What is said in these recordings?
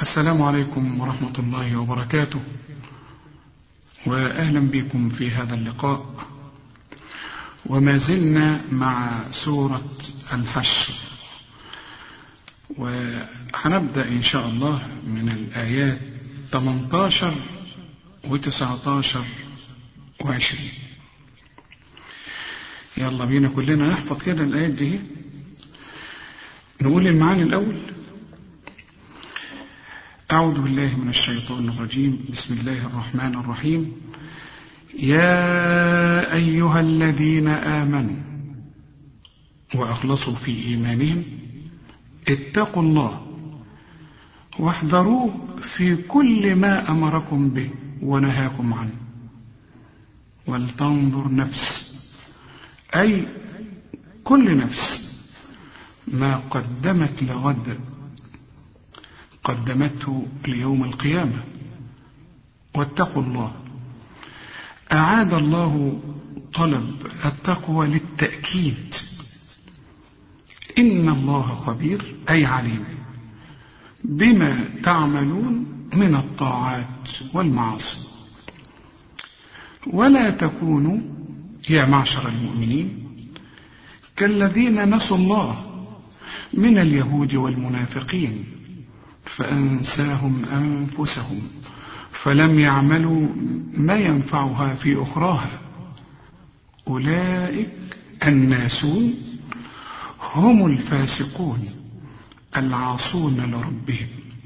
السلام عليكم ورحمة الله وبركاته وأهلا بكم في هذا اللقاء وما زلنا مع سورة الحشر وهنبدأ إن شاء الله من الآيات 18 و19 و20 يلا بينا كلنا نحفظ كده الآيات دي نقول المعاني الأول أعوذ بالله من الشيطان الرجيم بسم الله الرحمن الرحيم يا أيها الذين آمنوا وأخلصوا في إيمانهم اتقوا الله واحذروه في كل ما أمركم به ونهاكم عنه ولتنظر نفس أي كل نفس ما قدمت لغد قدمته ليوم القيامة واتقوا الله أعاد الله طلب التقوى للتأكيد إن الله خبير أي عليم بما تعملون من الطاعات والمعاصي ولا تكونوا يا معشر المؤمنين كالذين نسوا الله من اليهود والمنافقين فأنساهم أنفسهم فلم يعملوا ما ينفعها في أخراها أولئك الناسون هم الفاسقون العاصون لربهم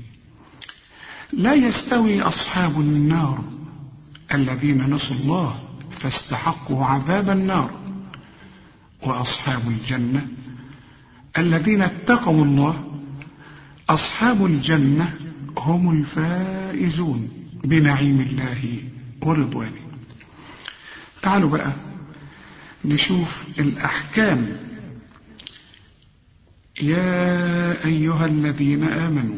لا يستوي أصحاب النار الذين نسوا الله فاستحقوا عذاب النار وأصحاب الجنة الذين اتقوا الله أصحاب الجنة هم الفائزون بنعيم الله ورضوانه تعالوا بقى نشوف الأحكام يا أيها الذين آمنوا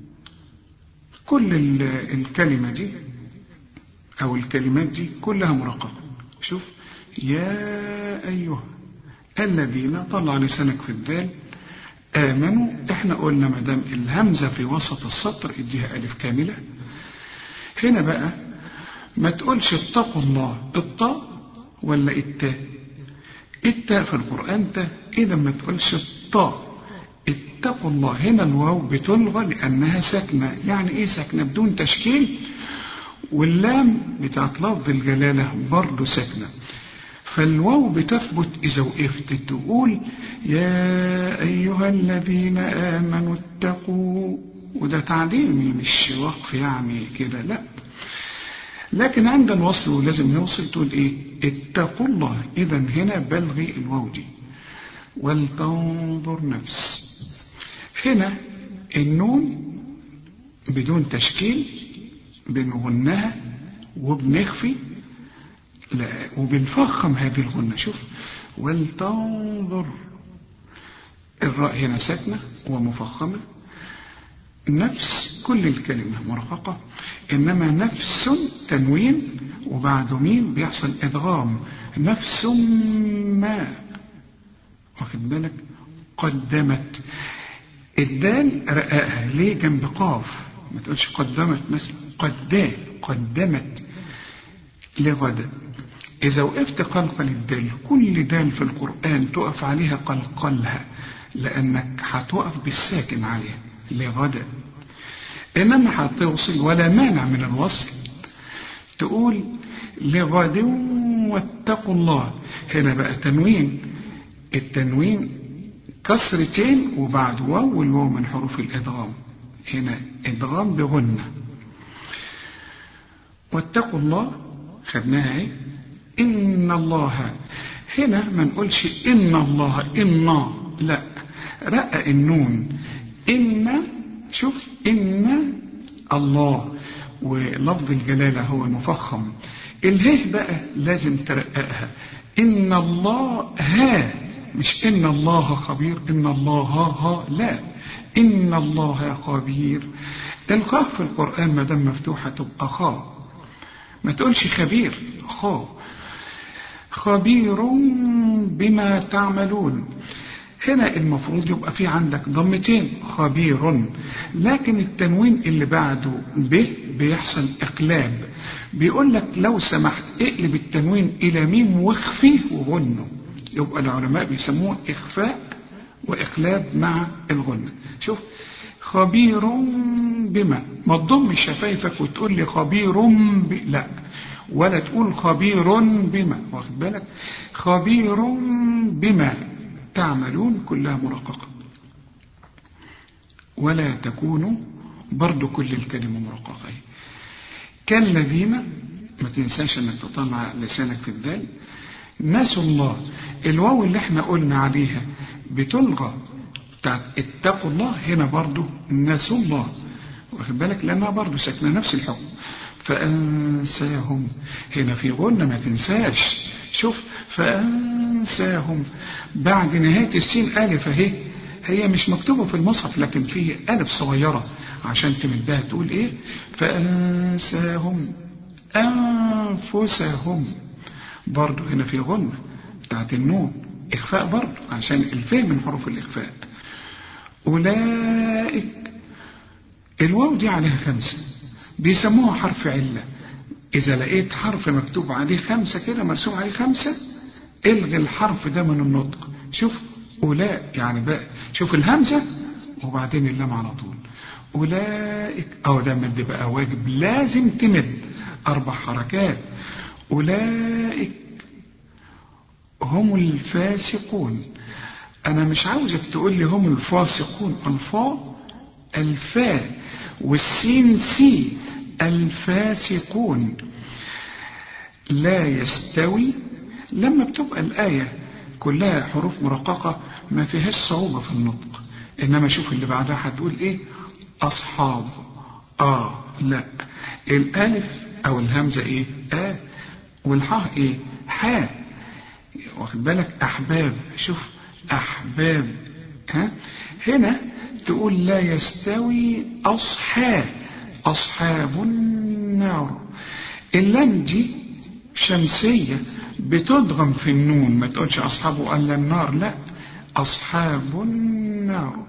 كل الكلمة دي أو الكلمات دي كلها مرققة شوف يا أيها الذين طلع لسانك في الذال آمنوا احنا قلنا ما دام الهمزة في وسط السطر اديها ألف كاملة هنا بقى ما تقولش اتقوا الله الطاء ولا التاء التاء في القرآن تاء إذا ما تقولش الطاء اتقوا الله هنا الواو بتلغى لأنها ساكنة يعني إيه ساكنة بدون تشكيل واللام بتاعت لفظ الجلالة برضه ساكنة فالواو بتثبت إذا وقفت تقول يا أيها الذين آمنوا اتقوا وده تعليمي مش وقف يعني كده لا لكن عند الوصل لازم نوصل تقول ايه اتقوا الله اذا هنا بلغي الواو دي ولتنظر نفس هنا النون بدون تشكيل بنغنها وبنخفي لا وبنفخم هذه الغنة شوف ولتنظر الراء هنا ساكنة ومفخمة نفس كل الكلمة مرققة إنما نفس تنوين وبعد مين بيحصل إدغام نفس ما واخد بالك قدمت الدال رقاها ليه جنب قاف ما تقولش قدمت مثلا قد قدمت لغدا إذا وقفت قلقل الدال كل دال في القرآن تقف عليها قلقلها لأنك هتقف بالساكن عليها لغدا إنما هتوصل ولا مانع من الوصل تقول لغد واتقوا الله هنا بقى تنوين التنوين كسرتين وبعد واو والواو من حروف الإدغام هنا إدغام بغنة واتقوا الله خدناها ايه إن الله هنا ما نقولش إن الله إن لا رقق النون إن شوف إن الله ولفظ الجلالة هو مفخم اله بقى لازم ترققها إن الله ها مش إن الله خبير إن الله ها ها لا إن الله خبير الخاء في القرآن ما دام مفتوحة تبقى خاء ما تقولش خبير خاء خبير بما تعملون هنا المفروض يبقى في عندك ضمتين خبير لكن التنوين اللي بعده ب بيحصل اقلاب بيقول لك لو سمحت اقلب التنوين الى ميم واخفيه وغنه يبقى العلماء بيسموه اخفاء واقلاب مع الغنة شوف خبير بما ما تضم شفايفك وتقول لي خبير ب... لا ولا تقول خبير بما واخد بالك خبير بما تعملون كلها مرققة ولا تكونوا برضو كل الكلمة مرققة كالذين ما تنساش انك تطلع لسانك في الدال نسوا الله الواو اللي احنا قلنا عليها بتلغى بتاعت اتقوا الله هنا برضو نسوا الله واخد بالك لانها برضو ساكنه نفس الحكم فانساهم هنا في غنة ما تنساش شوف فانساهم بعد نهايه السين الف اهي هي مش مكتوبه في المصحف لكن فيه الف صغيره عشان تمدها تقول ايه فانساهم انفسهم برضو هنا في غنة بتاعت النون اخفاء برضو عشان الفهم من حروف الاخفاء أولئك الواو دي عليها خمسة بيسموها حرف علة إذا لقيت حرف مكتوب عليه خمسة كده مرسوم عليه خمسة الغي الحرف ده من النطق شوف أولاء يعني بقى شوف الهمزة وبعدين اللام على طول أولئك أو ده مد بقى واجب لازم تمد أربع حركات أولئك هم الفاسقون أنا مش عاوزك تقول لي هم الفاسقون الفاء الفاء والسين سي الفاسقون لا يستوي لما بتبقى الآية كلها حروف مرققة ما فيهاش صعوبة في النطق إنما شوف اللي بعدها هتقول إيه أصحاب آه لا الألف أو الهمزة إيه آه والحاء إيه حاء واخد بالك أحباب شوف أحباب ها هنا تقول لا يستوي أصحاب أصحاب النار اللام دي شمسية بتدغم في النون ما تقولش أصحابه ألا النار لا أصحاب النار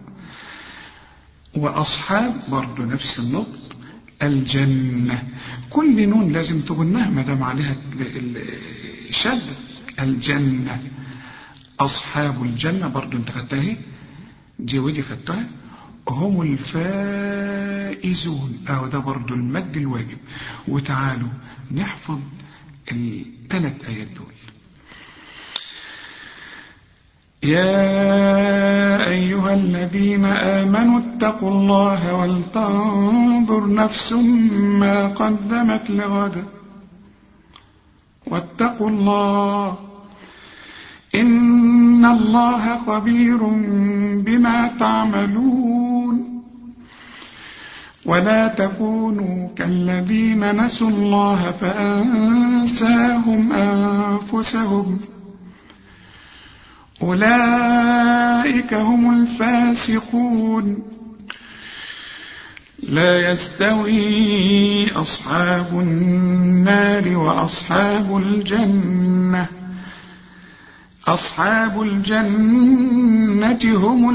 وأصحاب برضو نفس النطق الجنة كل نون لازم تغنها ما دام عليها الشد الجنة أصحاب الجنة برضو انت خدتها اهي دي ودي خدتها هم الفائزون أو ده برضو المد الواجب وتعالوا نحفظ الثلاث آيات دول يا أيها الذين آمنوا اتقوا الله ولتنظر نفس ما قدمت لغد واتقوا الله إن الله خبير بما تعملون ولا تكونوا كالذين نسوا الله فأنساهم أنفسهم أولئك هم الفاسقون لا يستوي أصحاب النار وأصحاب الجنة أصحاب الجنة هم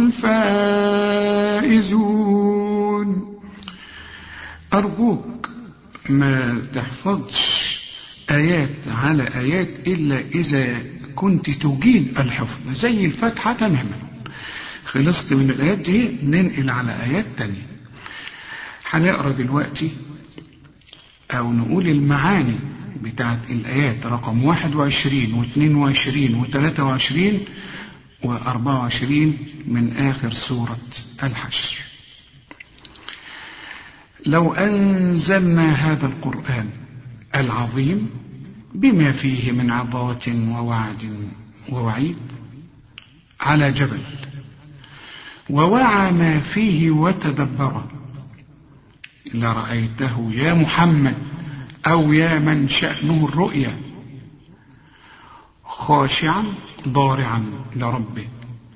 الفائزون أرجوك ما تحفظش آيات على آيات إلا إذا كنت تجيد الحفظ زي الفاتحة تماما خلصت من الآيات دي ننقل على آيات تانية هنقرا دلوقتي أو نقول المعاني بتاعت الآيات رقم 21 و22 و23 و24 من آخر سورة الحشر لو أنزلنا هذا القرآن العظيم بما فيه من عظات ووعد ووعيد على جبل ووعى ما فيه وتدبره لرأيته يا محمد أو يا من شأنه الرؤيا خاشعا ضارعا لربه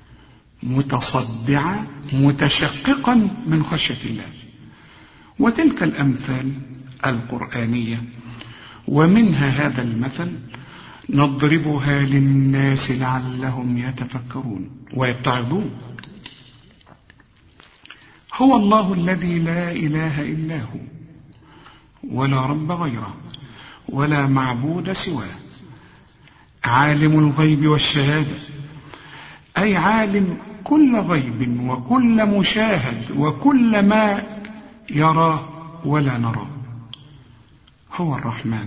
متصدعا متشققا من خشية الله وتلك الأمثال القرآنية ومنها هذا المثل نضربها للناس لعلهم يتفكرون ويتعظون هو الله الذي لا إله إلا هو ولا رب غيره ولا معبود سواه عالم الغيب والشهادة أي عالم كل غيب وكل مشاهد وكل ما يراه ولا نراه هو الرحمن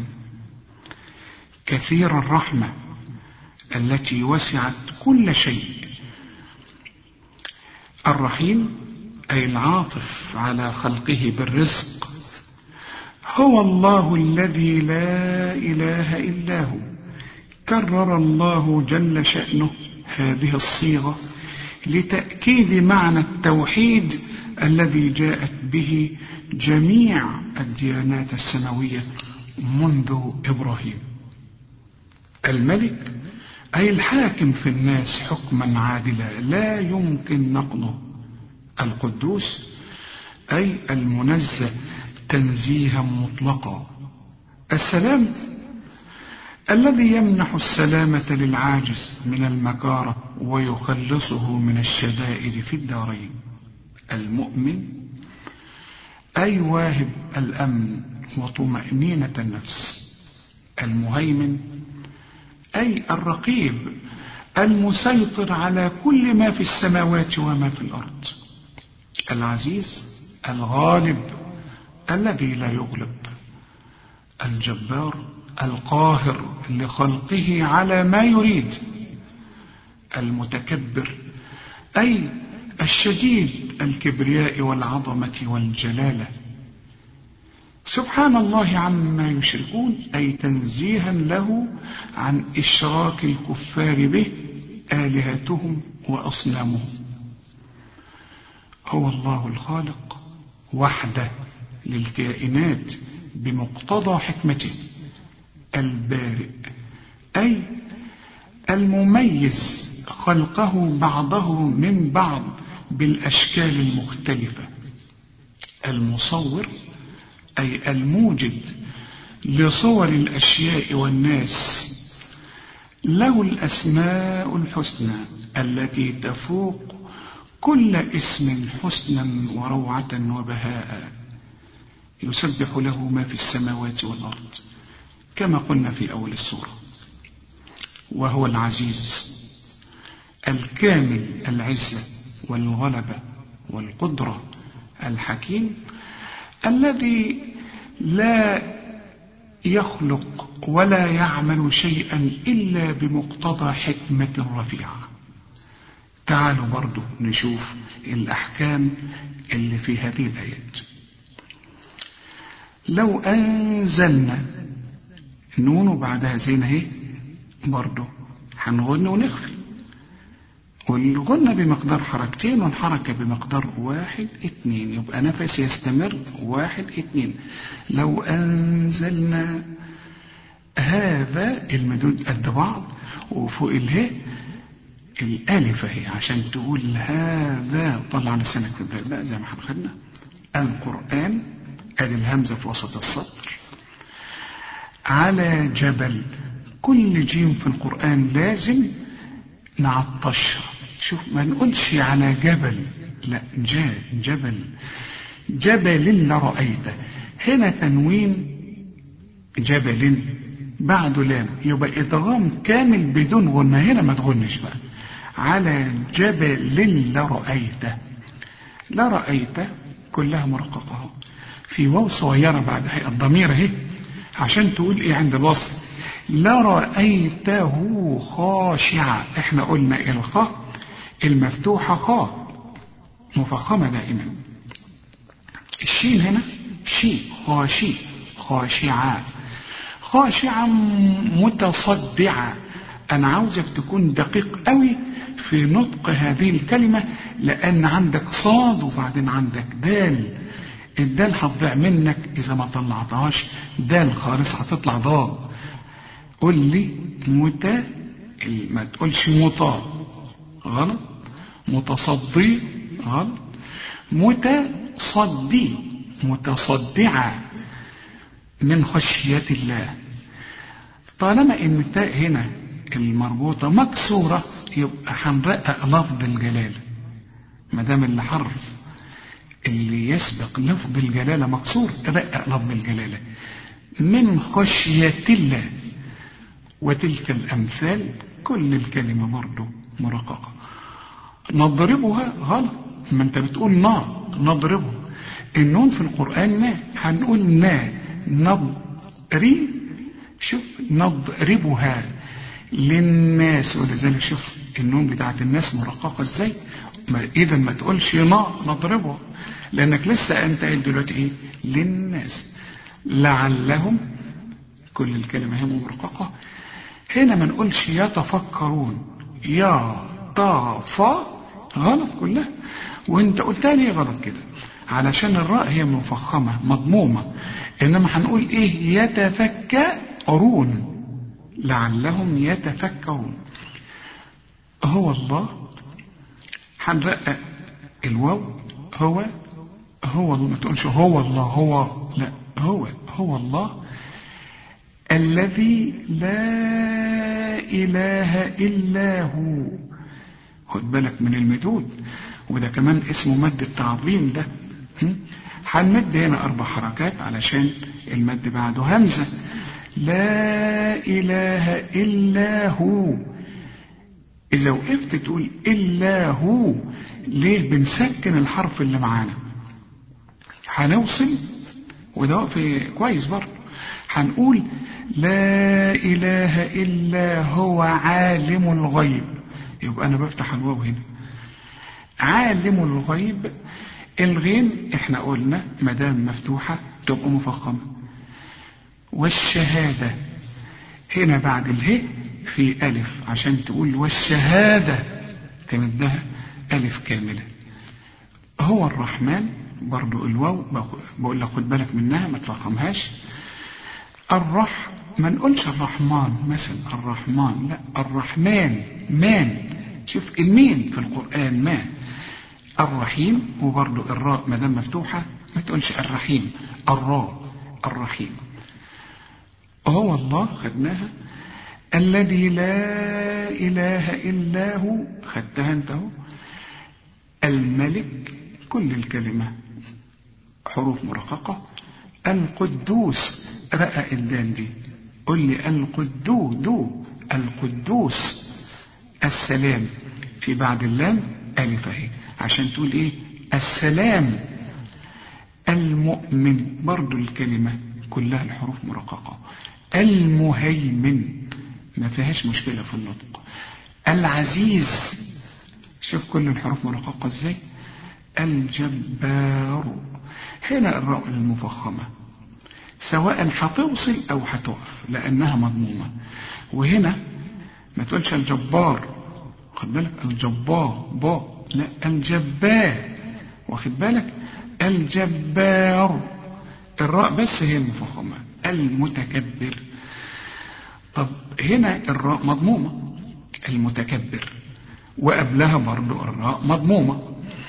كثير الرحمة التي وسعت كل شيء الرحيم أي العاطف على خلقه بالرزق هو الله الذي لا إله إلا هو كرر الله جل شأنه هذه الصيغة لتأكيد معنى التوحيد الذي جاءت به جميع الديانات السماوية منذ إبراهيم الملك أي الحاكم في الناس حكما عادلا لا يمكن نقضه القدوس أي المنزه تنزيها مطلقا السلام الذي يمنح السلامة للعاجز من المكاره ويخلصه من الشدائد في الدارين المؤمن أي واهب الأمن وطمأنينة النفس المهيمن أي الرقيب المسيطر على كل ما في السماوات وما في الأرض العزيز الغالب الذي لا يغلب الجبار القاهر لخلقه على ما يريد المتكبر أي الشديد الكبرياء والعظمة والجلالة سبحان الله عما يشركون أي تنزيها له عن إشراك الكفار به آلهتهم وأصنامهم هو الله الخالق وحده للكائنات بمقتضى حكمته البارئ أي المميز خلقه بعضه من بعض بالأشكال المختلفة المصور أي الموجد لصور الأشياء والناس له الأسماء الحسنى التي تفوق كل اسم حسنا وروعة وبهاء يسبح له ما في السماوات والأرض كما قلنا في أول السورة وهو العزيز الكامل العزة والغلبة والقدرة الحكيم الذي لا يخلق ولا يعمل شيئا إلا بمقتضى حكمة رفيعة تعالوا برضو نشوف الأحكام اللي في هذه الآيات لو أنزلنا نون وبعدها زين اهي برضو هنغن ونخفي والغنة بمقدار حركتين والحركة بمقدار واحد اتنين يبقى نفس يستمر واحد اتنين لو أنزلنا هذا المدود قد بعض وفوق اله الألف اهي عشان تقول هذا طلع لسانك في الباب بقى زي ما احنا خدنا القرآن ادي الهمزة في وسط السطر على جبل كل جيم في القرآن لازم نعطشها شوف ما نقولش على جبل لا جا جبل جبل لرأيته هنا تنوين جبل بعده لام يبقى ادغام كامل بدون غنة هنا ما تغنش بقى على جبل لرأيته لرأيته كلها مرققة في واو صغيرة بعد هي الضمير اهي عشان تقول ايه عند الوصل لرأيته خاشعا احنا قلنا الخاء المفتوحة خاء مفخمة دائما الشين هنا شي خاشي خاشعة خاشعة متصدعة انا عاوزك تكون دقيق قوي في نطق هذه الكلمة لان عندك صاد وبعدين عندك دال الدال هتضيع منك اذا ما طلعتهاش دال خالص هتطلع ضاد قول لي متى ما تقولش مطا غلط متصدي غلط متصدي متصدعة من خشية الله طالما ان التاء هنا المربوطة مكسورة يبقى هنرقق لفظ الجلالة ما دام الحرف اللي يسبق لفظ الجلالة مكسور رقق لفظ الجلالة من خشية الله وتلك الأمثال كل الكلمة برضه مرققة نضربها غلط ما انت بتقول نا نضربه النون في القرآن نا هنقول نا نضري شوف نضربها للناس ولذلك شوف النون بتاعت الناس مرققة ازاي اذا ما تقولش نا نضربه لانك لسه انت قايل دلوقتي ايه للناس لعلهم كل الكلمة هي مرققة هنا ما نقولش يتفكرون يا طا فا غلط كلها وانت قلتها ليه غلط كده علشان الراء هي مفخمة مضمومة انما هنقول ايه يتفكرون لعلهم يتفكرون هو الله هنرقق الواو هو هو الله ما تقولش هو الله هو لا هو هو الله الذي لا إله إلا هو خد بالك من المدود وده كمان اسمه مد التعظيم ده هنمد هنا أربع حركات علشان المد بعده همزة لا إله إلا هو إذا وقفت تقول إلا هو ليه بنسكن الحرف اللي معانا هنوصل وده وقف كويس برضه هنقول لا إله إلا هو عالم الغيب يبقى أنا بفتح الواو هنا عالم الغيب الغين احنا قلنا مدام مفتوحة تبقى مفخمة والشهادة هنا بعد اله في ألف عشان تقول والشهادة تمدها ألف كاملة هو الرحمن برضو الواو بقول لك خد بالك منها ما تفخمهاش الرح ما نقولش الرحمن مثلا الرحمن لا الرحمن مان شوف المين في القرآن ما الرحيم وبرضو الراء ما دام مفتوحة ما تقولش الرحيم الراء الرحيم هو الله خدناها الذي لا إله إلا هو خدتها انت هو الملك كل الكلمة حروف مرققة القدوس رأى الدال دي قل لي القدو دو القدوس السلام في بعد اللام ألف اهي عشان تقول ايه السلام المؤمن برضو الكلمة كلها الحروف مرققة المهيمن ما فيهاش مشكلة في النطق العزيز شوف كل الحروف مرققة ازاي الجبار هنا الراء المفخمة سواء هتوصل او هتقف لانها مضمومة وهنا ما تقولش الجبار واخد بالك الجبار با لا الجبار واخد بالك الجبار الراء بس هي المفخمة المتكبر طب هنا الراء مضمومة المتكبر وقبلها برضو الراء مضمومة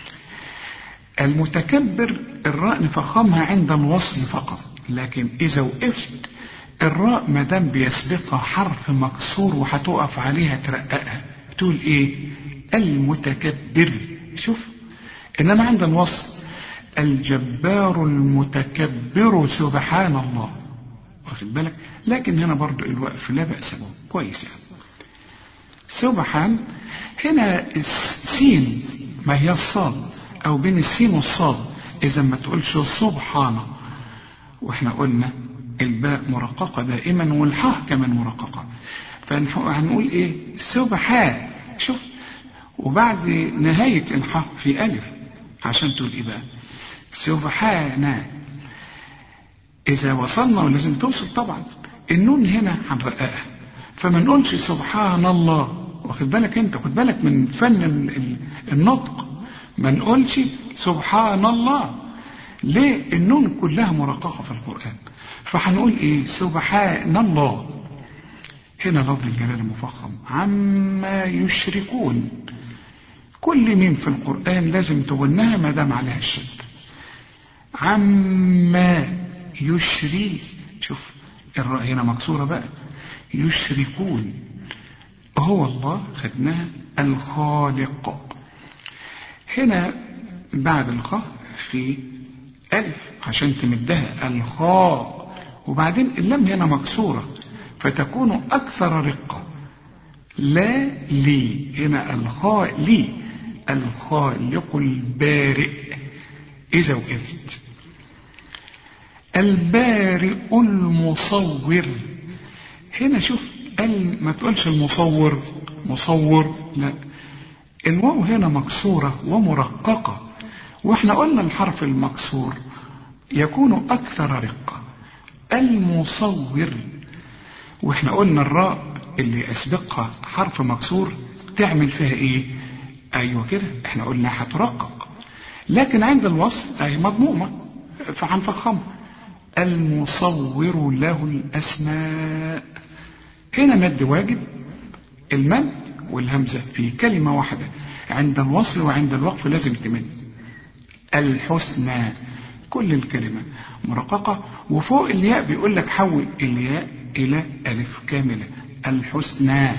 المتكبر الراء نفخمها عند الوصل فقط لكن إذا وقفت الراء ما دام بيسبقها حرف مكسور وهتقف عليها ترققها تقول ايه المتكبر شوف انما عند الوصل الجبار المتكبر سبحان الله واخد بالك لكن هنا برضو الوقف لا بأس به كويس يعني سبحان هنا السين ما هي الصاد او بين السين والصاد اذا ما تقولش سبحانه واحنا قلنا الباء مرققة دائما والحاء كمان مرققة فهنقول ايه سبحان شوف وبعد نهاية الحاء في ألف عشان تقول ايه بقى سبحان إذا وصلنا ولازم توصل طبعا النون هنا هنرققها فما نقولش سبحان الله واخد بالك انت خد بالك من فن النطق ما نقولش سبحان الله ليه النون كلها مرققة في القرآن فهنقول ايه سبحان الله هنا لفظ الجلالة مفخم عما يشركون كل ميم في القرآن لازم تغنها ما دام عليها الشد عما يشري شوف الراء هنا مكسورة بقى يشركون هو الله خدناها الخالق هنا بعد الخاء في ألف عشان تمدها الخاء وبعدين اللام هنا مكسورة فتكون أكثر رقة لا لي هنا الخاء لي الخالق البارئ إذا وقفت البارئ المصور هنا شوف قال ما تقولش المصور مصور لا الواو هنا مكسورة ومرققة واحنا قلنا الحرف المكسور يكون أكثر رقة المصور واحنا قلنا الراء اللي يسبقها حرف مكسور تعمل فيها ايه ايوه كده احنا قلنا هترقق لكن عند الوصل اهي مضمومة فهنفخمها المصور له الاسماء هنا مد واجب المد والهمزة في كلمة واحدة عند الوصل وعند الوقف لازم تمد الحسنى كل الكلمة مرققة وفوق الياء بيقول لك حول الياء إلى ألف كاملة الحسنى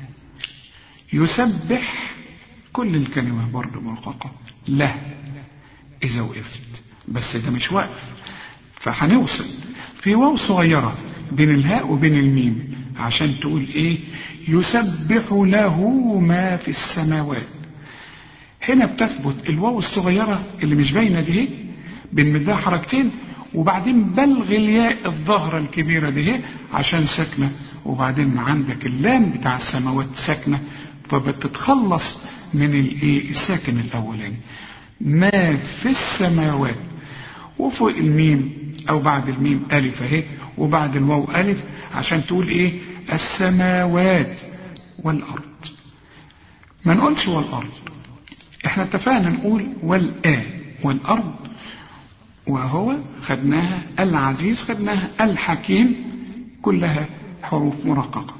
يسبح كل الكلمة برضه مرققة له إذا وقفت بس ده مش وقف فهنوصل في واو صغيرة بين الهاء وبين الميم عشان تقول ايه يسبح له ما في السماوات هنا بتثبت الواو الصغيرة اللي مش باينة دي هي بنمدها حركتين وبعدين بلغ الياء الظاهرة الكبيرة دي هي عشان ساكنة وبعدين عندك اللام بتاع السماوات ساكنة فبتتخلص من الايه الساكن الاولاني ما في السماوات وفوق الميم او بعد الميم الف اهي وبعد الواو الف عشان تقول ايه السماوات والارض ما نقولش والارض احنا اتفقنا نقول والآ والارض وهو خدناها العزيز خدناها الحكيم كلها حروف مرققة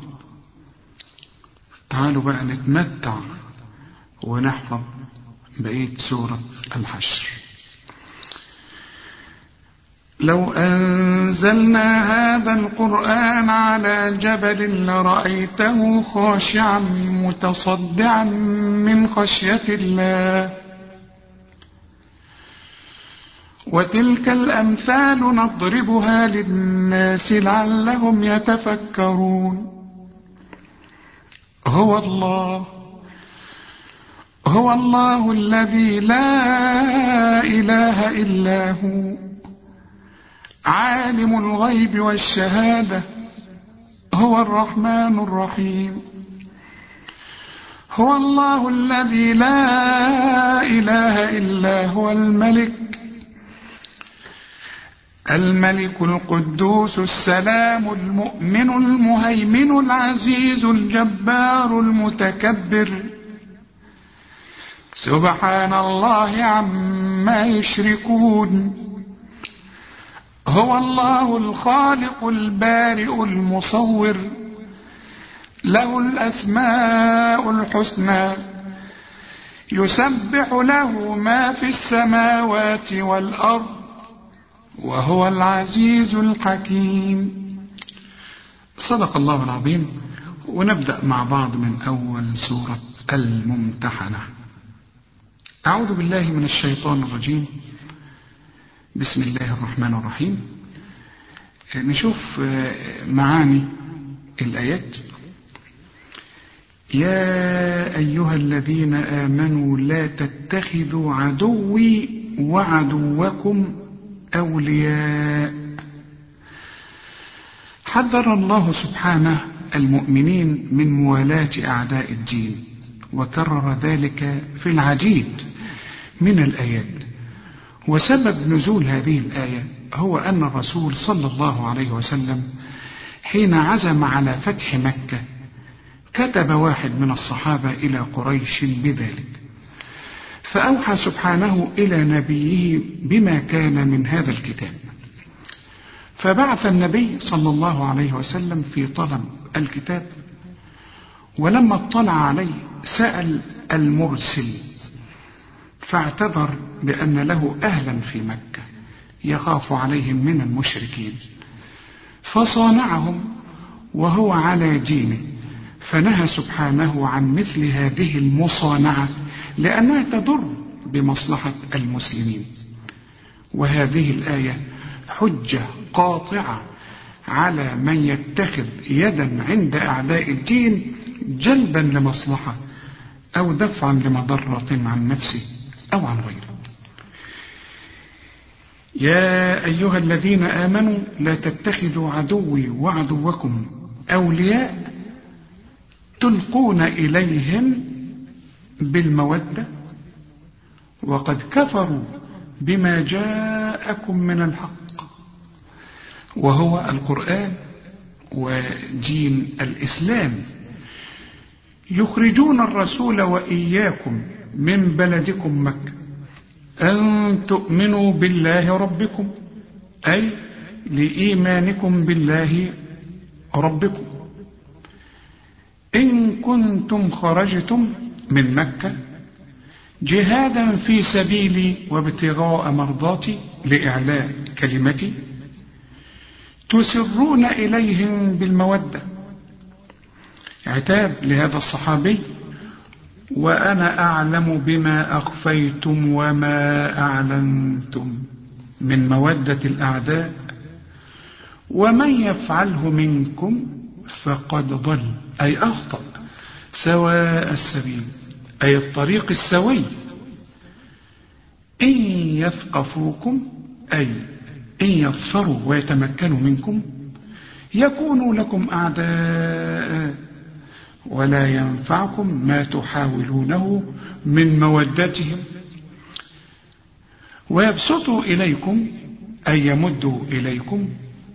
تعالوا بقى نتمتع ونحفظ بقية سورة الحشر لو أنزلنا هذا القرآن على جبل لرأيته خاشعا متصدعا من خشية الله وتلك الأمثال نضربها للناس لعلهم يتفكرون هو الله هو الله الذي لا إله إلا هو عالم الغيب والشهادة هو الرحمن الرحيم هو الله الذي لا إله إلا هو الملك الملك القدوس السلام المؤمن المهيمن العزيز الجبار المتكبر سبحان الله عما يشركون هو الله الخالق البارئ المصور له الأسماء الحسنى يسبح له ما في السماوات والأرض وهو العزيز الحكيم صدق الله العظيم ونبدأ مع بعض من أول سورة الممتحنة أعوذ بالله من الشيطان الرجيم بسم الله الرحمن الرحيم نشوف معاني الآيات يا أيها الذين آمنوا لا تتخذوا عدوي وعدوكم أولياء حذر الله سبحانه المؤمنين من موالاة أعداء الدين وكرر ذلك في العديد من الآيات وسبب نزول هذه الآية هو أن الرسول صلى الله عليه وسلم حين عزم على فتح مكة كتب واحد من الصحابة إلى قريش بذلك فأوحى سبحانه إلى نبيه بما كان من هذا الكتاب فبعث النبي صلى الله عليه وسلم في طلب الكتاب ولما اطلع عليه سأل المرسل فاعتذر بأن له أهلا في مكة يخاف عليهم من المشركين فصانعهم وهو على دينه فنهى سبحانه عن مثل هذه المصانعة لأنها تضر بمصلحة المسلمين وهذه الآية حجة قاطعة على من يتخذ يدا عند أعداء الدين جلبا لمصلحة أو دفعا لمضرة عن نفسه أو عن غيره يا أيها الذين آمنوا لا تتخذوا عدوي وعدوكم أولياء تلقون إليهم بالمودة وقد كفروا بما جاءكم من الحق وهو القرآن ودين الإسلام يخرجون الرسول وإياكم من بلدكم مكة أن تؤمنوا بالله ربكم أي لإيمانكم بالله ربكم إن كنتم خرجتم من مكة جهادا في سبيلي وابتغاء مرضاتي لإعلاء كلمتي تسرون إليهم بالمودة عتاب لهذا الصحابي وأنا أعلم بما أخفيتم وما أعلنتم من مودة الأعداء ومن يفعله منكم فقد ضل أي أخطأ سواء السبيل أي الطريق السوي إن يثقفوكم أي إن يظفروا ويتمكنوا منكم يكونوا لكم أعداء ولا ينفعكم ما تحاولونه من مودتهم ويبسطوا إليكم أي يمدوا إليكم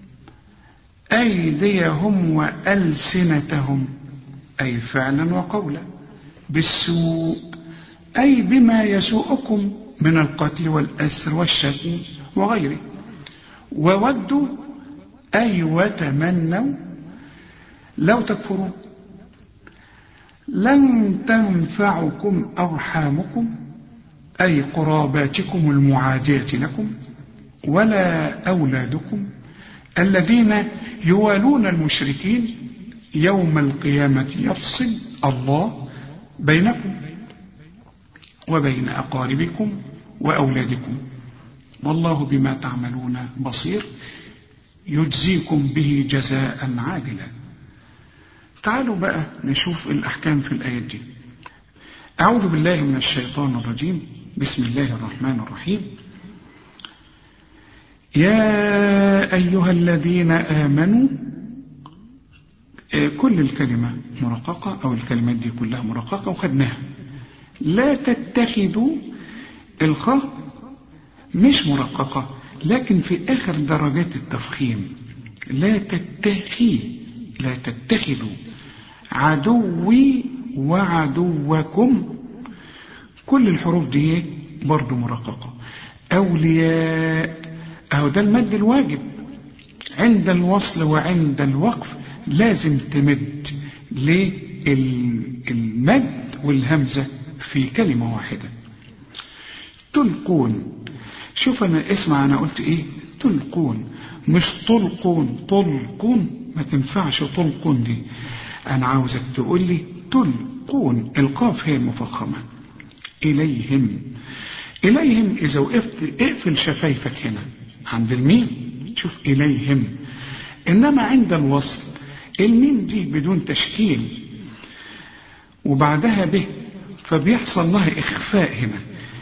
أيديهم وألسنتهم أي فعلا وقولا بالسوء أي بما يسوءكم من القتل والأسر والشتم وغيره وودوا أي وتمنوا لو تكفرون لن تنفعكم أرحامكم أي قراباتكم المعادية لكم ولا أولادكم الذين يوالون المشركين يوم القيامة يفصل الله بينكم وبين أقاربكم وأولادكم والله بما تعملون بصير يجزيكم به جزاء عادلا تعالوا بقى نشوف الأحكام في الآيات دي أعوذ بالله من الشيطان الرجيم بسم الله الرحمن الرحيم يا أيها الذين آمنوا كل الكلمة مرققة أو الكلمات دي كلها مرققة وخدناها لا تتخذوا الخاء مش مرققة لكن في آخر درجات التفخيم لا تتخي لا تتخذوا عدوي وعدوكم كل الحروف دي برضو مرققة أولياء أهو ده المد الواجب عند الوصل وعند الوقف لازم تمد للمد والهمزة في كلمة واحدة تلقون شوف أنا اسمع أنا قلت إيه تلقون مش طلقون طلقون ما تنفعش طلقون دي أنا عاوزك تقول لي تلقون القاف هي المفخمة إليهم إليهم إذا وقفت اقفل شفايفك هنا عند الميم شوف إليهم إنما عند الوصل الميم دي بدون تشكيل وبعدها به فبيحصل لها إخفاء هنا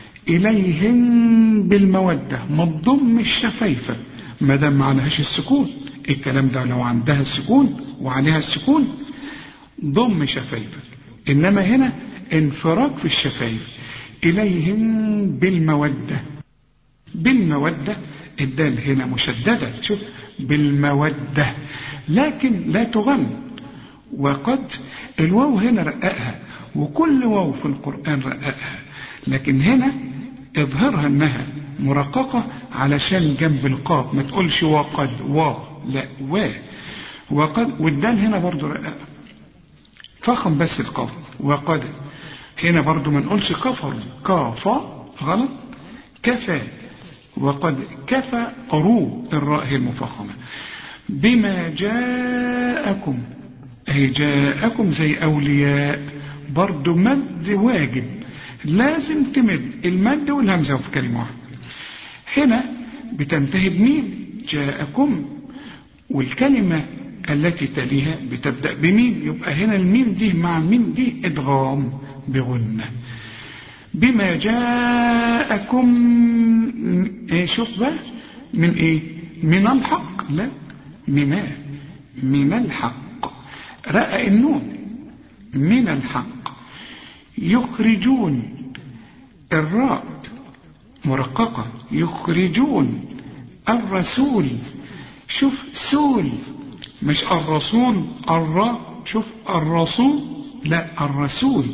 إليهم بالمودة ما تضمش شفايفك ما دام ما عليهاش السكون الكلام ده لو عندها السكون وعليها السكون ضم شفايفك إنما هنا انفراج في الشفايف إليهم بالمودة بالمودة الدال هنا مشددة شوف بالمودة لكن لا تغن وقد الواو هنا رققها وكل واو في القرآن رققها لكن هنا اظهرها انها مرققة علشان جنب القاف ما تقولش وقد وا لا وا وقد والدال هنا برضو رققة فخم بس القاف وقد هنا برضو ما نقولش كفر كافا غلط كفى وقد كفى رو الراء هي المفخمة بما جاءكم أي جاءكم زي أولياء برضو مد واجب لازم تمد المد والهمزة في كلمة واحدة هنا بتنتهي بميم جاءكم والكلمة التي تليها بتبدأ بميم يبقى هنا الميم دي مع ميم دي ادغام بغنة بما جاءكم ايه شوف بقى من ايه من الحق لا من من الحق رأى النون من الحق يخرجون الراء مرققة يخرجون الرسول شوف سول مش الرسول الراء شوف الرسول لا الرسول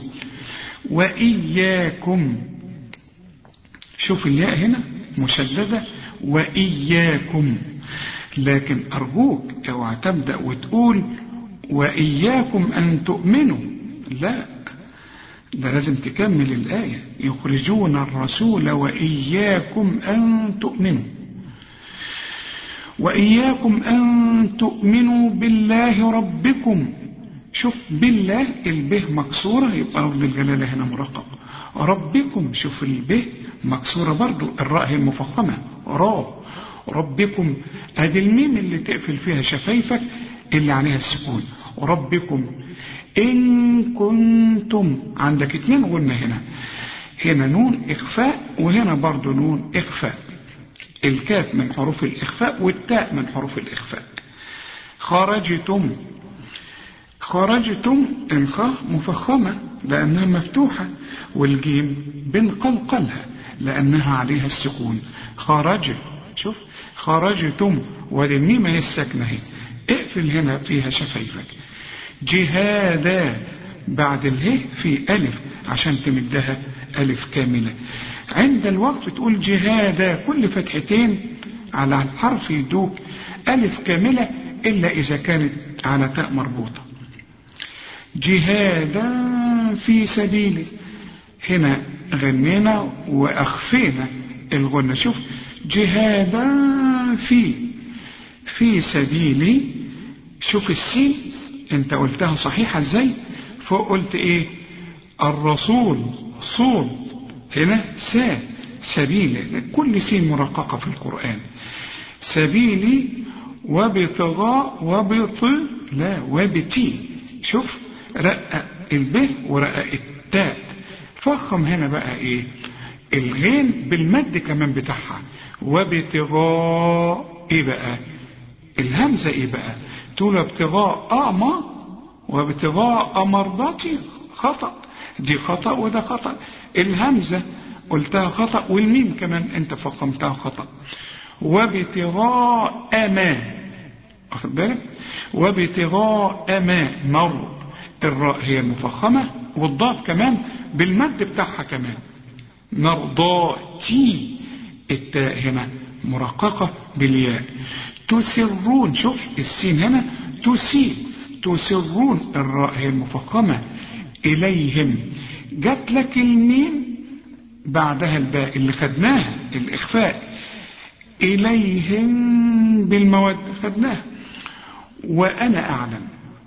وإياكم شوف الياء هنا مشددة وإياكم لكن أرجوك اوعى تبدأ وتقول وإياكم أن تؤمنوا لا ده لازم تكمل الآية يخرجون الرسول وإياكم أن تؤمنوا وإياكم أن تؤمنوا بالله ربكم شوف بالله البه مكسورة يبقى لفظ الجلالة هنا مرقق ربكم شوف البه مكسورة برضو الراء هي المفخمة را ربكم ادي الميم اللي تقفل فيها شفايفك اللي عليها السكون ربكم إن كنتم عندك اتنين غنة هنا هنا نون إخفاء وهنا برضو نون إخفاء الكاف من حروف الإخفاء والتاء من حروف الإخفاء خرجتم خرجتم الخاء مفخمة لأنها مفتوحة والجيم بنقلقلها لأنها عليها السكون خرج شوف خرجتم والميم هي الساكنة هي اقفل هنا فيها شفايفك جهادا بعد اله في ألف عشان تمدها ألف كاملة عند الوقف تقول جهادا كل فتحتين على الحرف يدوك ألف كاملة إلا إذا كانت على تاء مربوطة جهادا في سبيله هنا غنينا وأخفينا الغنى شوف جهادا في في سبيلي شوف السين انت قلتها صحيحة ازاي فوق قلت ايه الرسول صول هنا سا سبيل كل سين مرققة في القرآن سبيلي وبطغاء وبط لا وبتي شوف رقق الب ورقق التاء فخم هنا بقى ايه الغين بالمد كمان بتاعها وبتغاء ايه بقى الهمزة ايه بقى تقول ابتغاء أما وابتغاء مرضاتي خطأ دي خطأ وده خطأ الهمزة قلتها خطأ والميم كمان انت فخمتها خطأ وابتغاء ما واخد بالك وابتغاء ما مر الراء هي المفخمة والضاد كمان بالمد بتاعها كمان مرضاتي التاء هنا مرققة بالياء تسرون شوف السين هنا تسير تسرون الراء هي المفخمة إليهم جات لك الميم بعدها الباء اللي خدناها الإخفاء إليهم بالمواد خدناها وأنا أعلم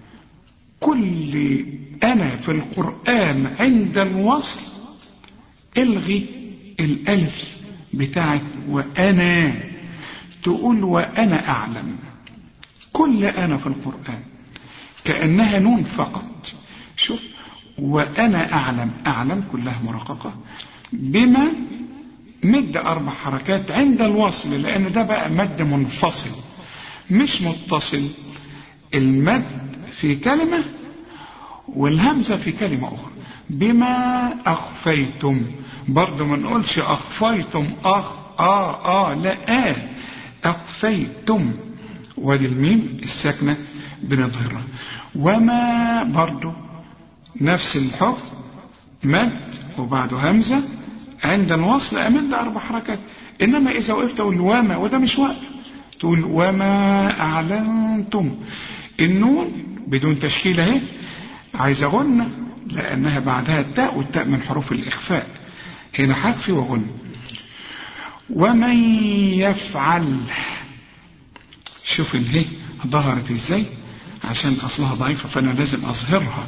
كل أنا في القرآن عند الوصل الغي الألف بتاعت وأنا تقول وأنا أعلم كل أنا في القرآن كأنها نون فقط شوف وأنا أعلم أعلم كلها مرققة بما مد أربع حركات عند الوصل لأن ده بقى مد منفصل مش متصل المد في كلمة والهمزة في كلمة أخرى بما أخفيتم برضه ما نقولش أخفيتم أخ آه آه لا آه أخفيتم وادي الميم الساكنة بنظهرها وما برضه نفس الحكم مد وبعده همزة عند الوصل أمد أربع حركات إنما إذا وقفت أقول وما وده مش واقف تقول وما أعلنتم النون بدون تشكيل اهي عايزة غنة لأنها بعدها التاء والتاء من حروف الإخفاء هنا حرفي وغنة ومن يفعل شوف شوف اله ظهرت ازاي عشان اصلها ضعيفة فانا لازم اظهرها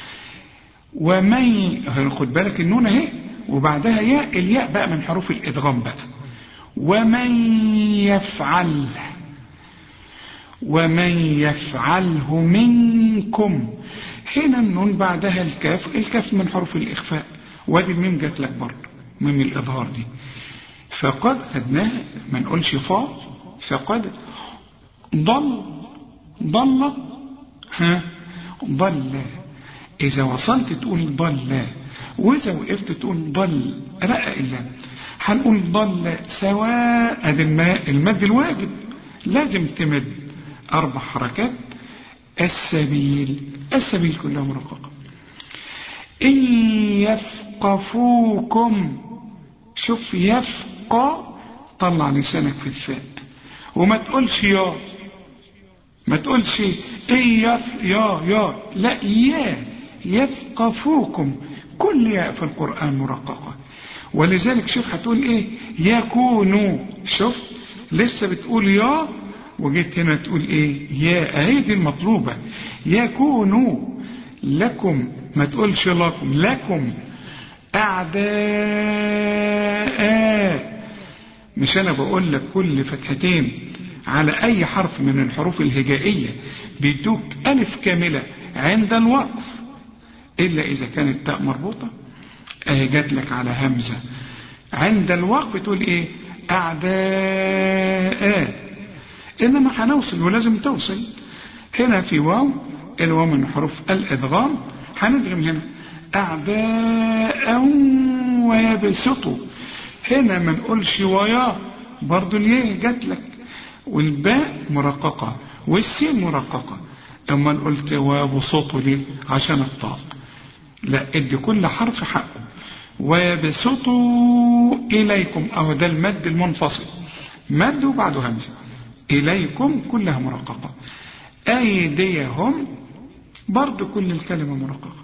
ومن خد بالك النون اهي وبعدها ياء الياء بقى من حروف الادغام بقى ومن يفعل ومن يفعله منكم هنا النون بعدها الكاف الكاف من حروف الإخفاء وادي الميم جات لك برضه ميم الإظهار دي فقد خدناها ما نقولش فا فقد ضل ضل ها ضل إذا وصلت تقول ضل وإذا وقفت تقول ضل رقق إلا هنقول ضل سواء الماء المد الواجب لازم تمد أربع حركات السبيل السبيل كلها مرققة إن يثقفوكم شوف يفقى طلع لسانك في الثاء وما تقولش يا ما تقولش إن يث يا يا لا يا يثقفوكم كل ياء في القرآن مرققة ولذلك شوف هتقول ايه يكونوا شوف لسه بتقول يا وجيت هنا تقول ايه يا اهي دي المطلوبة يكونوا لكم ما تقولش لكم لكم اعداء مش انا بقول لك كل فتحتين على اي حرف من الحروف الهجائية بيدوك الف كاملة عند الوقف الا اذا كانت تاء مربوطة اهي جات لك على همزة عند الوقف تقول ايه اعداء انما هنوصل ولازم توصل هنا في واو الواو من حروف الادغام هندغم هنا اعداء ويبسطوا هنا ما نقولش ويا برضو الياء جات لك والباء مرققة والسين مرققة اما قلت وبسطوا ليه عشان الطاء لا ادي كل حرف حقه ويبسطوا إليكم أهو ده المد المنفصل مد وبعده همزة إليكم كلها مرققة أيديهم برضو كل الكلمة مرققة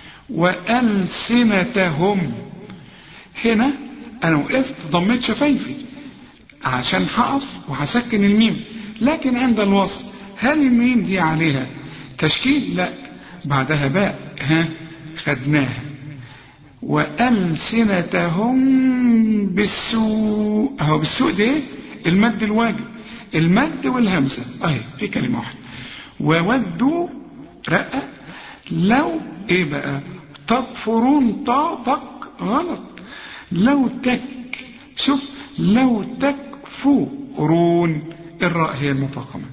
وألسنتهم هنا أنا وقفت ضميت شفايفي عشان هقف وهسكن الميم لكن عند الوصل هل الميم دي عليها تشكيل لا بعدها باء ها خدناها وألسنتهم بالسوء أهو بالسوء ده المد الواجب المد والهمزة أهي في كلمة واحدة وودوا رقة لو إيه بقى تكفرون طاطك غلط لو تك شوف لو تكفرون الراء هي المفخمة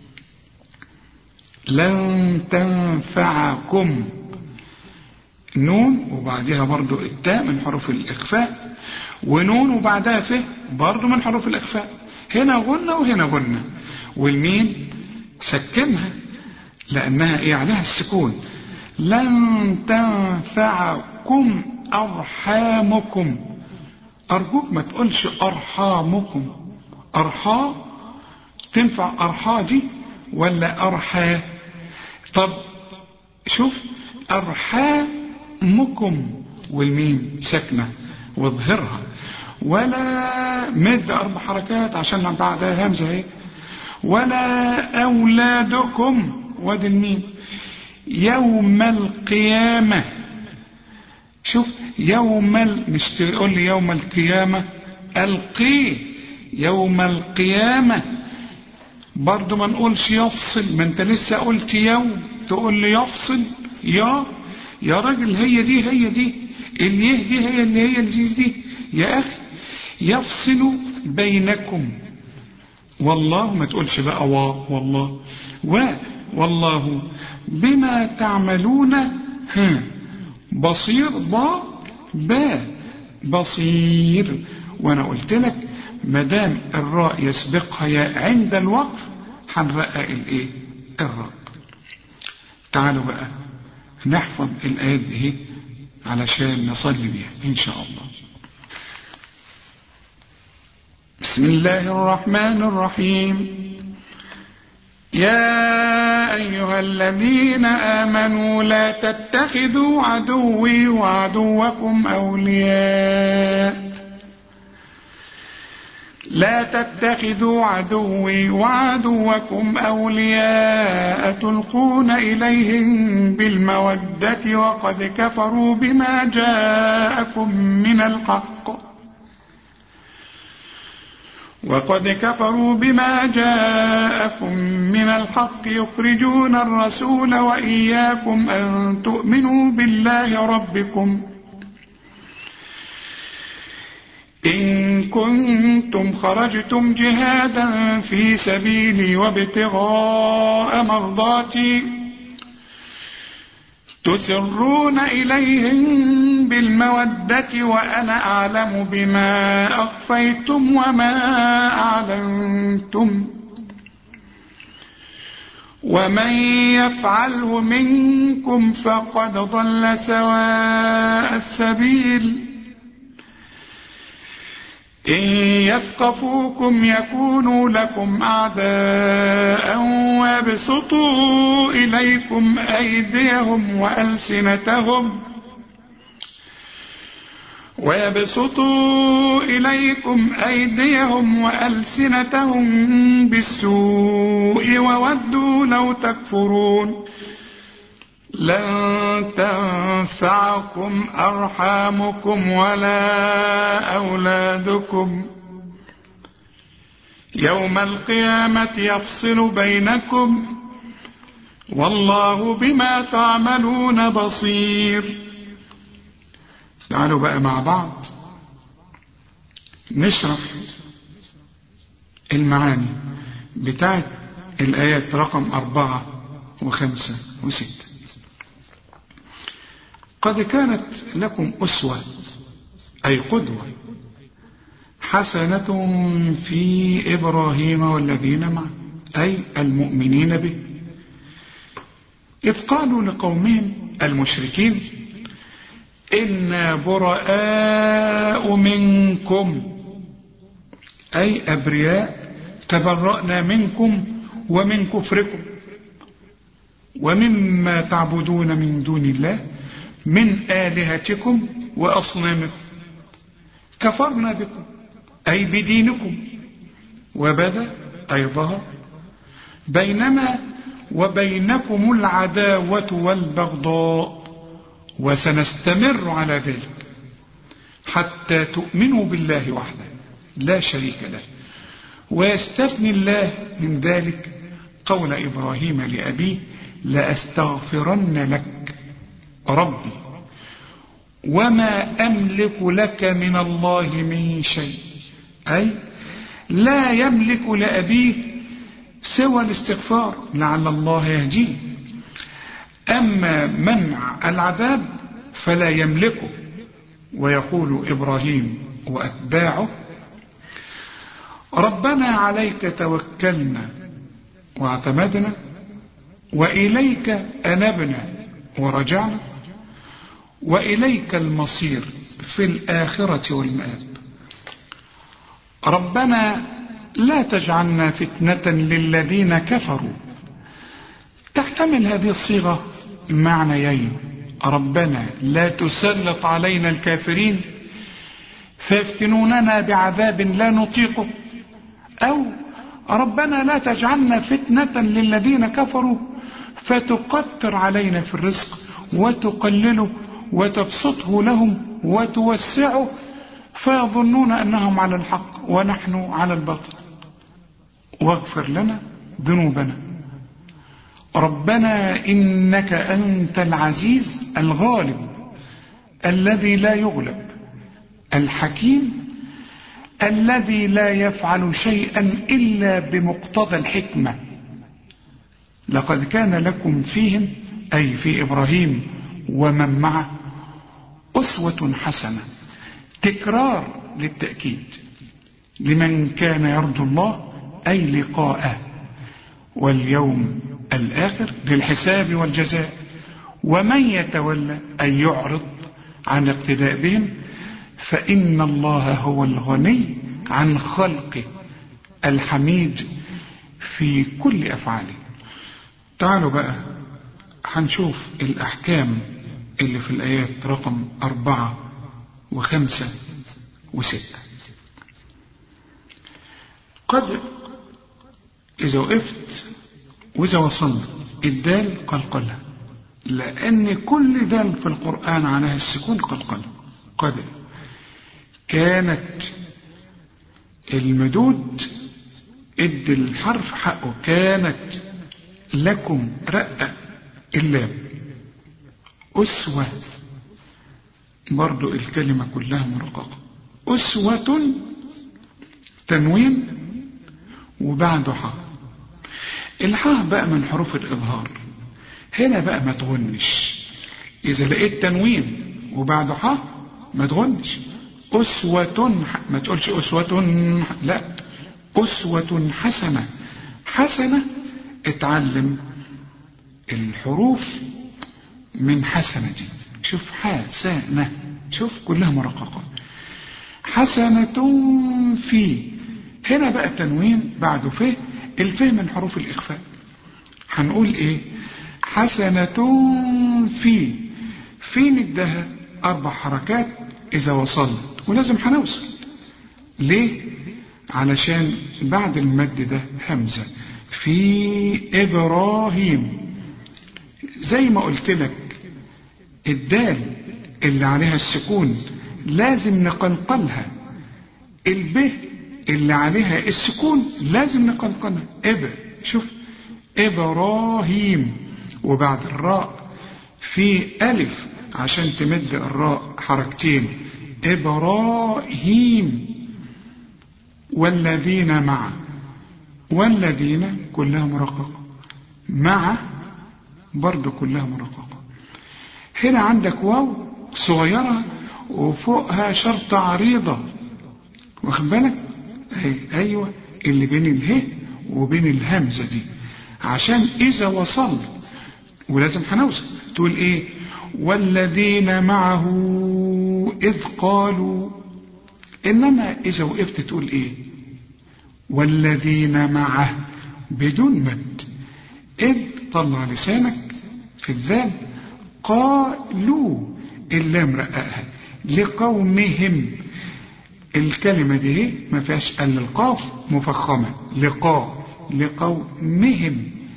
لن تنفعكم نون وبعدها برضو التاء من حروف الإخفاء ونون وبعدها ف برضو من حروف الإخفاء هنا غنة وهنا غنة والميم سكنها لأنها إيه عليها السكون لن تنفعكم أرحامكم أرجوك ما تقولش أرحامكم أرحا تنفع أرحا دي ولا أرحا طب شوف أرحام مكم والميم ساكنة واظهرها ولا مد أربع حركات عشان بعدها همزة اهي ولا أولادكم وادي الميم يوم القيامة شوف يوم ال... مش تقول لي يوم القيامة القي يوم القيامة برضو ما نقولش يفصل ما انت لسه قلت يوم تقول لي يفصل يا يا راجل هي دي هي دي اليه دي هي اللي هي الجيز دي يا اخي يفصل بينكم والله ما تقولش بقى وا والله و والله بما تعملون ها بصير با با بصير وانا قلت لك ما دام الراء يسبقها يا عند الوقف هنرقق الايه الراء تعالوا بقى نحفظ الآيات دي علشان نصلي بيها إن شاء الله بسم الله الرحمن الرحيم يا أيها الذين آمنوا لا تتخذوا عدوي وعدوكم أولياء لا تتخذوا عدوي وعدوكم أولياء تلقون إليهم بالمودة وقد كفروا بما جاءكم من الحق وقد كفروا بما جاءكم من الحق يخرجون الرسول وإياكم أن تؤمنوا بالله ربكم إن كنتم خرجتم جهادا في سبيلي وابتغاء مرضاتي تسرون إليهم بالمودة وأنا أعلم بما أخفيتم وما أعلنتم ومن يفعله منكم فقد ضل سواء السبيل إن يثقفوكم يكونوا لكم أعداء ويبسطوا إليكم أيديهم وألسنتهم ويبسطوا إليكم أيديهم وألسنتهم بالسوء وودوا لو تكفرون لن تنفعكم أرحامكم ولا أولادكم يوم القيامة يفصل بينكم والله بما تعملون بصير تعالوا بقى مع بعض نشرح المعاني بتاعت الآيات رقم أربعة وخمسة وستة قد كانت لكم أسوة أي قدوة حسنة في إبراهيم والذين معه أي المؤمنين به إذ قالوا لقومهم المشركين إنا براء منكم أي أبرياء تبرأنا منكم ومن كفركم ومما تعبدون من دون الله من آلهتكم وأصنامكم كفرنا بكم أي بدينكم وبدا أي ظهر بيننا وبينكم العداوة والبغضاء وسنستمر على ذلك حتى تؤمنوا بالله وحده لا شريك له ويستثني الله من ذلك قول إبراهيم لأبيه لأستغفرن لك ربي وما أملك لك من الله من شيء أي لا يملك لأبيه سوى الاستغفار لعل الله يهديه أما منع العذاب فلا يملكه ويقول إبراهيم وأتباعه ربنا عليك توكلنا واعتمدنا وإليك أنبنا ورجعنا وإليك المصير في الآخرة والمآب ربنا لا تجعلنا فتنة للذين كفروا تحتمل هذه الصيغة معنيين ربنا لا تسلط علينا الكافرين فيفتنوننا بعذاب لا نطيقه أو ربنا لا تجعلنا فتنة للذين كفروا فتقتر علينا في الرزق وتقلله وتبسطه لهم وتوسعه فيظنون أنهم على الحق ونحن على الباطل واغفر لنا ذنوبنا ربنا إنك أنت العزيز الغالب الذي لا يغلب الحكيم الذي لا يفعل شيئا إلا بمقتضى الحكمة لقد كان لكم فيهم أي في إبراهيم ومن معه أسوة حسنة تكرار للتأكيد لمن كان يرجو الله أي لقاءه واليوم الآخر للحساب والجزاء ومن يتولى أن يعرض عن اقتداء بهم فإن الله هو الغني عن خلقه الحميد في كل أفعاله تعالوا بقى هنشوف الأحكام اللي في الآيات رقم أربعة وخمسة وستة قد إذا وقفت وإذا وصلت الدال قلقلة لأن كل دال في القرآن عليها السكون قلقلة قد كانت المدود اد الحرف حقه كانت لكم رقة اللام أسوة برضو الكلمة كلها مرققة أسوة تنوين وبعده حاء الحاء بقى من حروف الإظهار هنا بقى ما تغنش إذا لقيت تنوين وبعده حاء ما تغنش أسوة ما تقولش أسوة لا أسوة حسنة حسنة اتعلم الحروف من حسنة دي شوف حسنة شوف كلها مرققة حسنة في هنا بقى التنوين بعده فيه الفه من حروف الإخفاء هنقول ايه حسنة في في ندها أربع حركات إذا وصلت ولازم هنوصل ليه علشان بعد المد ده همزة في إبراهيم زي ما قلت لك الدال اللي عليها السكون لازم نقلقلها الب اللي عليها السكون لازم نقلقلها إب شوف إبراهيم وبعد الراء في ألف عشان تمد الراء حركتين إبراهيم والذين معه والذين كلها مرققة مع برضو كلها مرققة هنا عندك واو صغيرة وفوقها شرطة عريضة واخد بالك أي ايوه اللي بين اله وبين الهمزة دي عشان اذا وصلت ولازم هنوصل تقول ايه والذين معه اذ قالوا انما اذا وقفت تقول ايه والذين معه بدون مد اذ طلع لسانك في الذال قالوا اللام رققها لقومهم الكلمة دي ما فيهاش ال القاف مفخمة لقاء لقومهم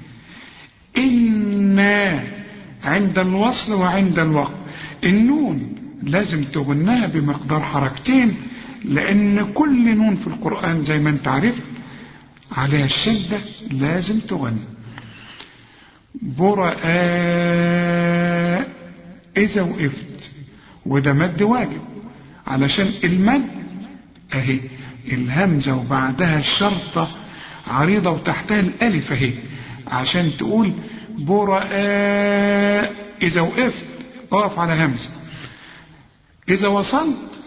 إنا عند الوصل وعند الوقت النون لازم تغنها بمقدار حركتين لأن كل نون في القرآن زي ما انت عرفت عليها الشدة لازم تغني براء إذا وقفت وده مد واجب علشان المد أهي الهمزة وبعدها الشرطة عريضة وتحتها الألف أهي عشان تقول براء إذا وقفت اقف على همزة إذا وصلت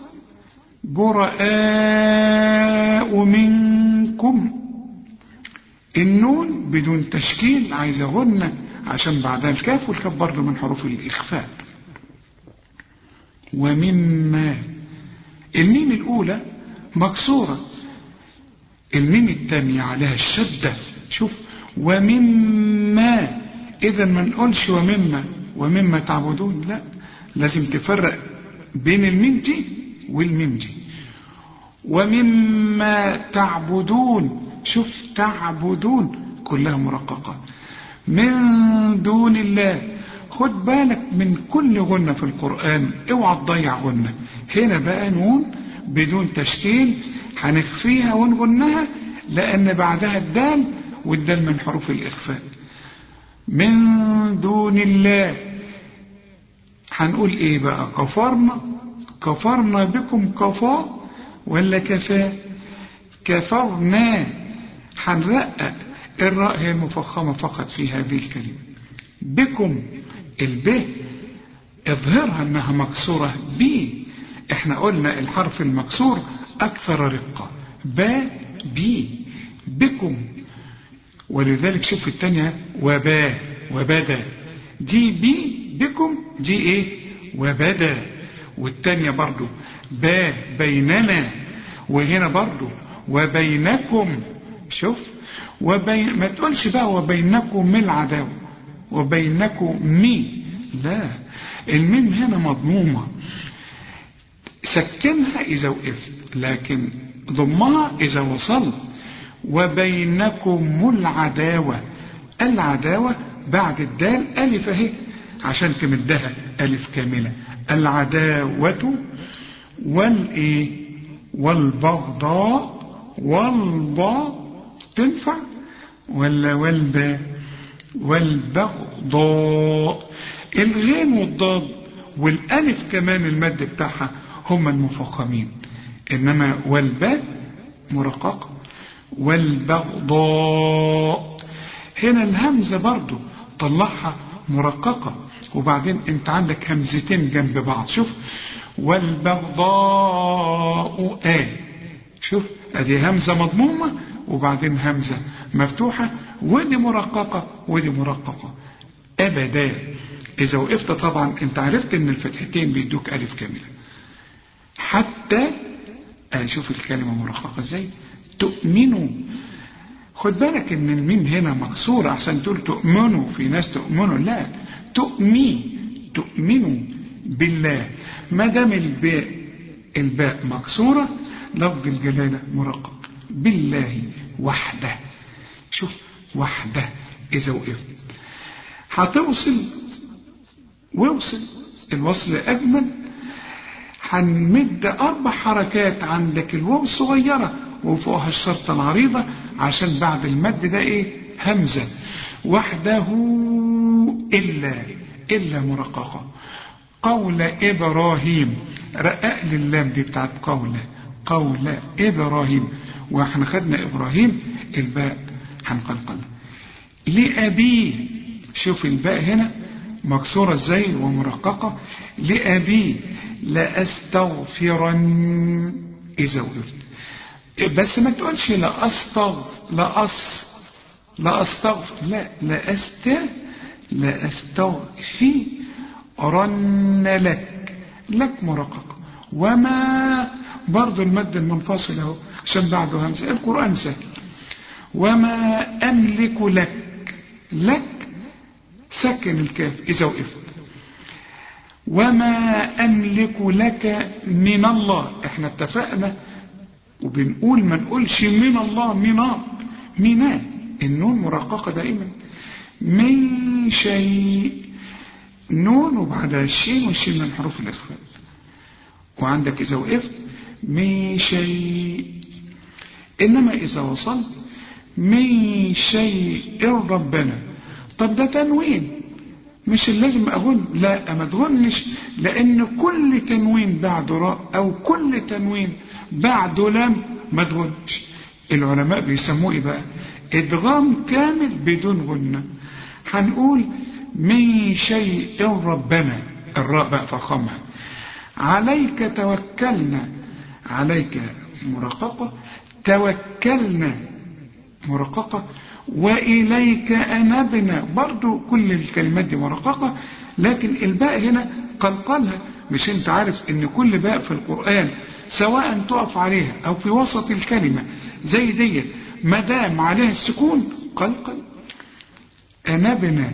براء منكم النون بدون تشكيل عايزة غنة عشان بعدها الكاف والكاف برضه من حروف الإخفاء ومما الميم الأولى مكسورة الميم الثانية عليها الشدة شوف ومما إذا ما نقولش ومما ومما تعبدون لا لازم تفرق بين الميم دي والميم دي ومما تعبدون شوف تعبدون كلها مرققة من دون الله خد بالك من كل غنة في القرآن اوعى تضيع غنة هنا بقى نون بدون تشكيل هنخفيها ونغنها لأن بعدها الدال والدال من حروف الإخفاء من دون الله هنقول ايه بقى كفرنا كفرنا بكم كفا ولا كفا كفرنا هنرقق الراء هي المفخمة فقط في هذه الكلمة بكم الب اظهرها انها مكسورة بي احنا قلنا الحرف المكسور اكثر رقة با بي بكم ولذلك شوف الثانية وبا وبدا دي بي بكم دي ايه وبدا والثانية برضو با بيننا وهنا برضو وبينكم شوف وبين ما تقولش بقى وبينكم العداوة وبينكم مي لا الميم هنا مضمومة سكنها إذا وقفت لكن ضمها إذا وصلت وبينكم العداوة العداوة بعد الدال ألف أهي عشان تمدها ألف كاملة العداوة والإيه والبغضاء والباء تنفع ولا والباء والبغضاء الغين والضاد والألف كمان المد بتاعها هم المفخمين إنما والباء مرققة والبغضاء هنا الهمزة برضو طلعها مرققة وبعدين انت عندك همزتين جنب بعض شوف والبغضاء آه شوف ادي همزة مضمومة وبعدين همزة مفتوحة ودي مرققة ودي مرققة ابدا اذا وقفت طبعا انت عرفت ان الفتحتين بيدوك الف كاملة حتى اشوف الكلمة مرققة ازاي تؤمنوا خد بالك ان الميم هنا مكسورة عشان تقول تؤمنوا في ناس تؤمنوا لا تؤمي تؤمنوا بالله ما دام الباء الباء مكسورة لفظ الجلالة مرقق بالله وحده شوف وحده إذا وقفت هتوصل ووصل الوصل أجمل هنمد أربع حركات عندك الواو الصغيرة وفوقها الشرطة العريضة عشان بعد المد ده إيه همزة وحده إلا إلا مرققة قول إبراهيم رقاق للام دي بتاعت قول قول إبراهيم واحنا خدنا إبراهيم الباء هنقلقل لأبيه شوف الباء هنا مكسورة ازاي ومرققة لأبيه لأستغفرن إذا وقفت بس ما تقولش لأستغفر لأص لأستغفر لا لأست لأستغفرن لك لك مرقق وما برضو المد المنفصل اهو عشان بعده همزة القرآن سهل وما أملك لك لك سكن الكاف إذا وقفت وما أملك لك من الله احنا اتفقنا وبنقول ما نقولش من الله من من النون مرققة دائما من شيء نون وبعدها الشين والشين من حروف الإخفاء وعندك إذا وقفت من شيء إنما إذا وصلت من شيء ربنا طب ده تنوين مش لازم أغن لا ما تغنش لأن كل تنوين بعد راء أو كل تنوين بعد لام ما تغنش العلماء بيسموه إيه بقى إدغام كامل بدون غنة هنقول من شيء ربنا الراء بقى فخمها عليك توكلنا عليك مرققة توكلنا مرققة وإليك أنبنا برضو كل الكلمات دي مرققة لكن الباء هنا قلقلها مش انت عارف ان كل باء في القرآن سواء تقف عليها او في وسط الكلمة زي ديت ما دام عليها السكون قلقل أنبنا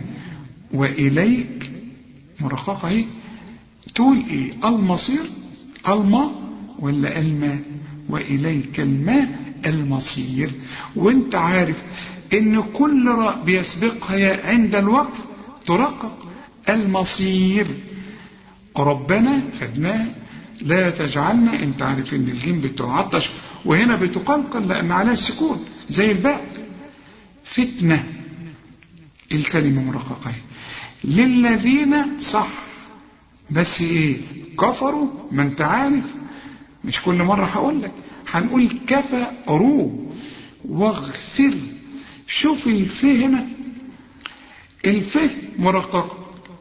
وإليك مرققة اهي تقول ايه المصير الماء ولا الماء وإليك الماء المصير وانت عارف ان كل راء بيسبقها عند الوقف ترقق المصير ربنا خدناها لا تجعلنا انت عارف ان الجيم بتعطش وهنا بتقلقل لان عليها السكون زي الباء فتنة الكلمة مرققة للذين صح بس ايه كفروا ما انت عارف مش كل مرة هقول لك هنقول كفروا واغفر شوف الف هنا الف مرققة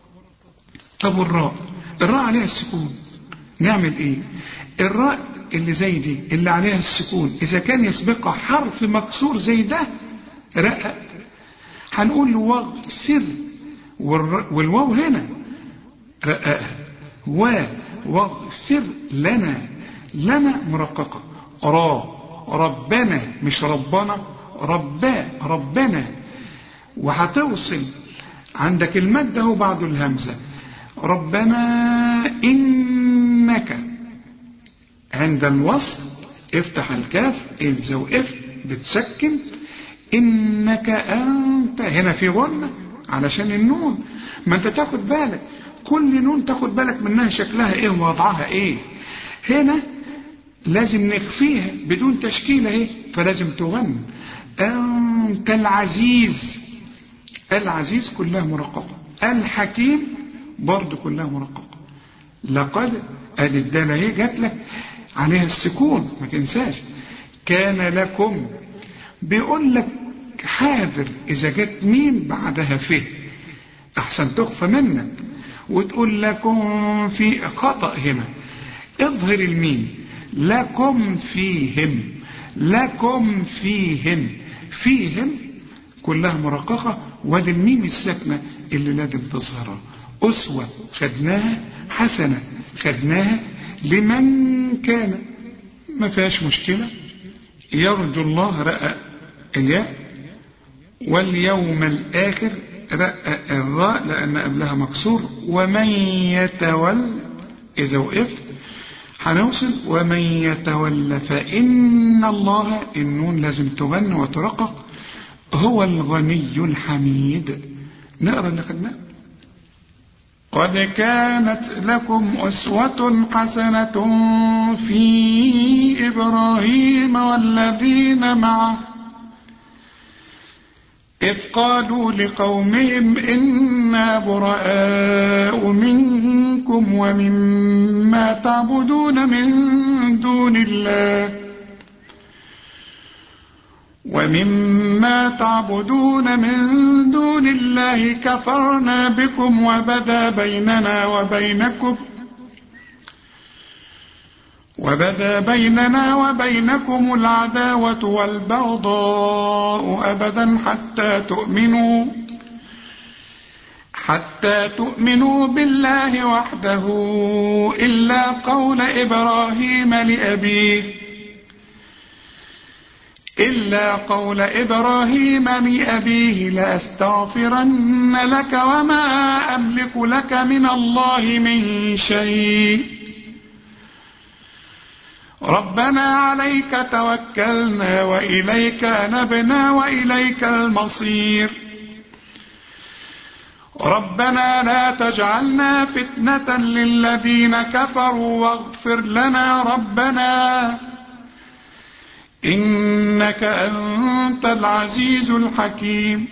طب والراء الراء عليها السكون نعمل ايه الراء اللي زي دي اللي عليها السكون اذا كان يسبقها حرف مكسور زي ده رقق هنقول واغفر والواو هنا رققها و واغفر لنا لنا مرققة را ربنا مش ربنا ربا ربنا وهتوصل عندك المد اهو بعد الهمزة ربنا إنك عند الوصل افتح الكاف إذا وقفت بتسكن إنك أنت هنا في غنة علشان النون ما أنت تاخد بالك كل نون تاخد بالك منها شكلها إيه ووضعها إيه هنا لازم نخفيها بدون تشكيل اهي فلازم تغن أنت العزيز العزيز كلها مرققة الحكيم برضه كلها مرققة لقد ادي الدالة اهي جات لك عليها السكون ما تنساش كان لكم بيقول لك حاذر اذا جت مين بعدها فيه احسن تخفى منك وتقول لكم في خطأ هنا اظهر الميم لكم فيهم لكم فيهم فيهم كلها مرققة وادي الميم الساكنة اللي لازم تظهرها أسوة خدناها حسنة خدناها لمن كان ما فيهاش مشكلة يرجو الله رأى الياء واليوم الآخر رأى الراء لأن قبلها مكسور ومن يتول إذا وقفت هنوصل ومن يتول فإن الله النون لازم تغن وترقق هو الغني الحميد نقرا اللي خدناه قد كانت لكم أسوة حسنة في إبراهيم والذين معه إذ قالوا لقومهم إنا براء منكم ومما تعبدون من دون الله ومما تعبدون من دون الله كفرنا بكم وبدا بيننا وبينكم وبدا بيننا وبينكم العداوة والبغضاء أبدا حتى تؤمنوا حتى تؤمنوا بالله وحده إلا قول إبراهيم لأبيه إلا قول إبراهيم لأبيه لأستغفرن لك وما أملك لك من الله من شيء ربنا عليك توكلنا وإليك نبنا وإليك المصير ربنا لا تجعلنا فتنة للذين كفروا واغفر لنا ربنا إنك أنت العزيز الحكيم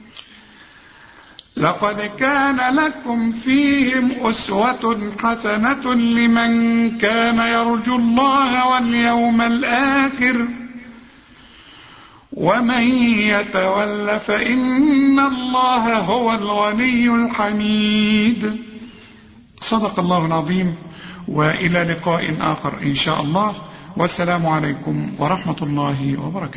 لقد كان لكم فيهم أسوة حسنة لمن كان يرجو الله واليوم الآخر ومن يتول فإن الله هو الغني الحميد صدق الله العظيم وإلى لقاء آخر إن شاء الله والسلام عليكم ورحمة الله وبركاته